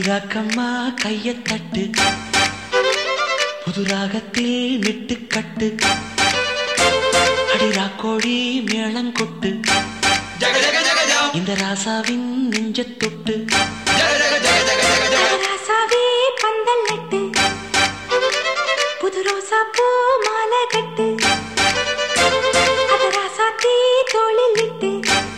அடிராக்கம்மா கைய தட்டு புது ராகத்தில் மிட்டு கட்டு அடிராக்கோடி மேளங்கொட்டு இந்த ராசாவின் நெஞ்ச தொட்டு ராசாவே பந்தல் நட்டு புது ரோசா பூ மாலை கட்டு அத ராசாத்தி தோளில் இட்டு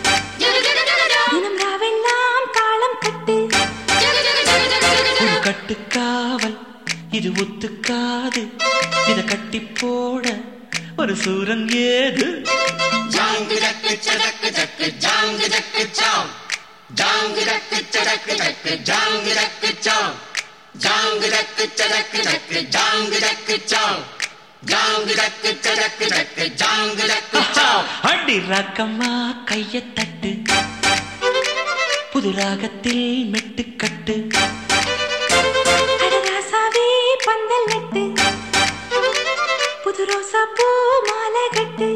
தினம் ராவெல்லாம் தாளம் கட்டு ஒரு கட்டுக்காவல் இது ஒத்துக்காது இத கட்டி போட ஒரு சூரன் ஏது ஜாங்கு ஜக்கு சடக்கு ஜக்கு ஜாங்கு ஜக்கு சாம் ஜாங்கு ஜக்கு சடக்கு ஜக்கு ஜாங்கு ஜக்கு சாம் ஜாங்கு ஜக்கு சடக்கு ஜக்கு ஜாங்கு ஜக்கு சாம் ஜாங்கு ஜக்கு சடக்கு ஜக்கு ஜாங்கு ஜக்கு சாம் அடி ராக்கம்மா கைய தட்டு புது ராகத்தில் மெட்டு கட்டு அட ராசாவே பந்தல் நட்டு புது ரோசா பூ மாலை கட்டு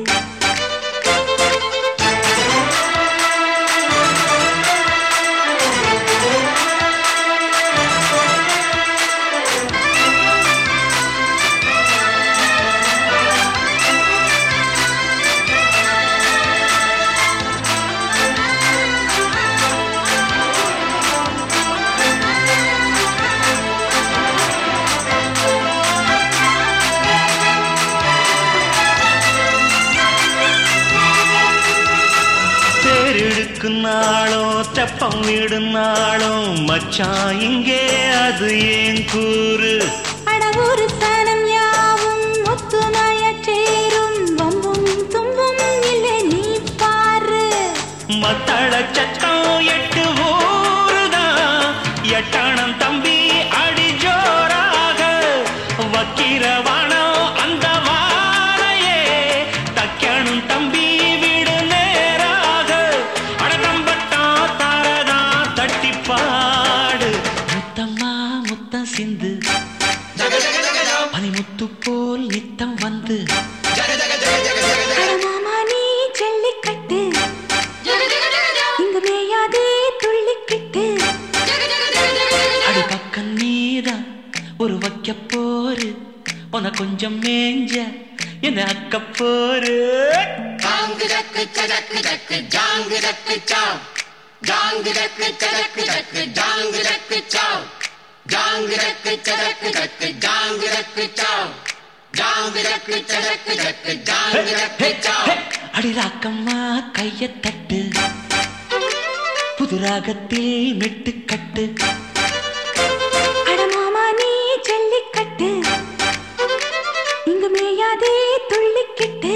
தேரெடுக்கும் நாளும் தெப்பம் விடும் நாளும் மச்சான் இங்கே அது ஏன் கூறு அட ஒரு சனம் யாவும் ஒத்துமைய சேரும் வம்பும் தும்பும் இல்லை நீ பாரு மத்தள சத்தம் எட்டு ஊருதான் எட்டணம் தம்பி அடி ஜோராக வக்கிரவானம் அந்த வாரையே தக்கணும் தம்பி விடு நேராக அடதம்பட்டம் தாரதா தட்டி பாடு முத்தம்மா முத்தம் சிந்து ஜக ஜக ஜக ஜாம் பனிமுத்து போல் நித்தம் வந்து ஜக ஜக ஜக ஜக ஜக ஜக அட மாமா நீ ஜல்லிக்கட்டு இங்கு மேயாதே துள்ளிக்கிட்டு அடி பக்கம் நீதான் ஒரு வைக்க போரு உன கொஞ்சம் மேஞ்ச என்ன அக்க போரு ஜாங்கு ஜக்கு சடக்கு ஜக்கு ஜாங்கு ஜக்கு சாம் ஜாங்கு ஜக்கு சடக்கு ஜக்கு ஜாங்கு ஜக்கு சாம் ஜாங்கு ஜக்கு சடக்கு ஜக்கு ஜாங்கு ஜக்கு சாம் ஜாங்கு ஜக்கு சடக்கு ஜக்கு ஜாங்கு ஜக்கு சாம் அடி ராக்கம்மா கைய தட்டு புது ராகத்தில் மெட்டு கட்டு அட மாமா நீ ஜல்லிக்கட்டு இங்கு மேயாதே துள்ளிக்கிட்டு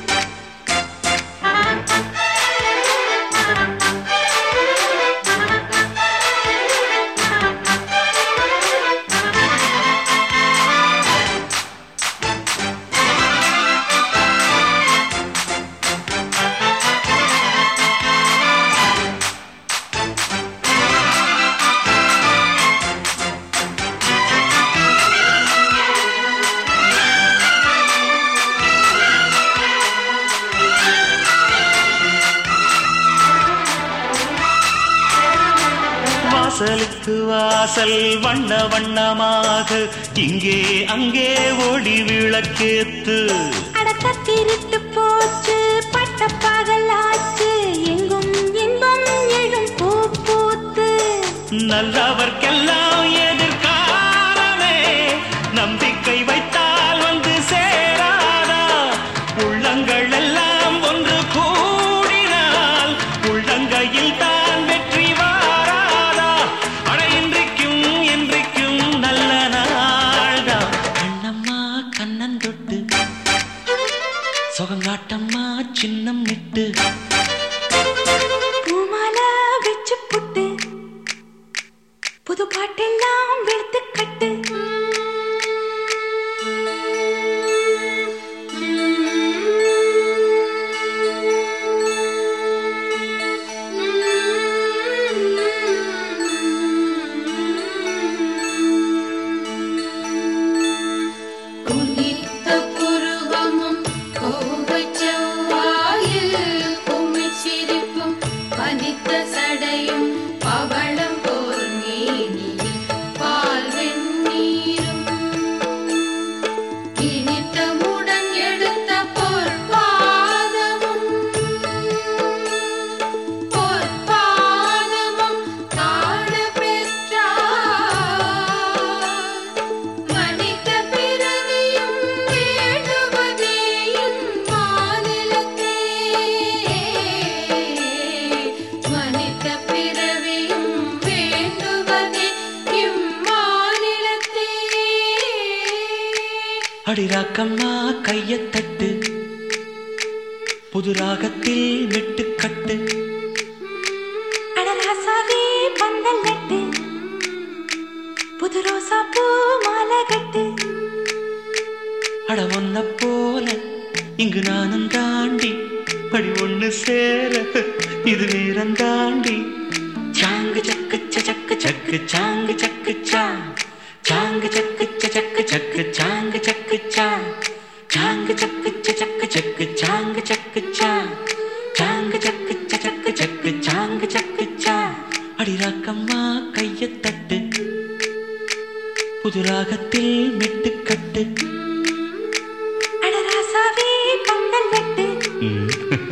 வாசலுக்கு வாசல் வண்ண வண்ணமாக இங்கே அங்கே ஓடி விளக்கேத்து அடக்க திருட்டு போச்சு பட்ட பகலாச்சு எங்கும் இன்பம் எழும் பூ பூத்து நல்லவர்க்கெல்லாம் எதிர்காலமே நம்பிக்கை வைத்தால் வந்து சேராதா உள்ளங்கள் எல்லாம் ஒன்று கூடினால் உள்ளங்கையில் தான் வெற்றி வாராதா அட இன்றைக்கும் என்றைக்கும் நல்ல நாள்தான் கண்ணம்மா கண்ணன் தொட்டு சுகங்காட்டம்மா சின்னம் விட்டு பூமாலா வச்சு புட்டு புது பாட்டெல்லாம் வெளுத்து கட்டு உதித்த புருவமும் கோபச் செவ்வாயில் உமிழ்சிரிப்பும் பனித்த சடையும் பவளம் போர் மேனியில் ராக்கம்மா கையத் தட்டு புது ராகத்தில் மெட்டுக்கட்டு அடராசாவே பந்தல் நட்டு புது ரோசா பூ மாலை கட்டு அட ஒன்ன போல இங்கு நானும் தாண்டி படி ஒண்ணு சேர இது நேரம் தாண்டி சாங்கு சக்கு சக்கு சக்கு சாங்கு சக்கு சா சாங்கு சக்கு சக்கு சக்கு சாங்கு சக்கு சா சாங்கு சக்கு சக்கு சக்கு சாங்கு சக்கு சா சாங்கு சக்கு சக்கு சக்கு சாங்கு சக்கு சா அடி ராக்கம்மா கையத் தட்டு புது ராகத்தில் மெட்டுக்கட்டு அடராசாவே பந்தல் நட்டு ம்.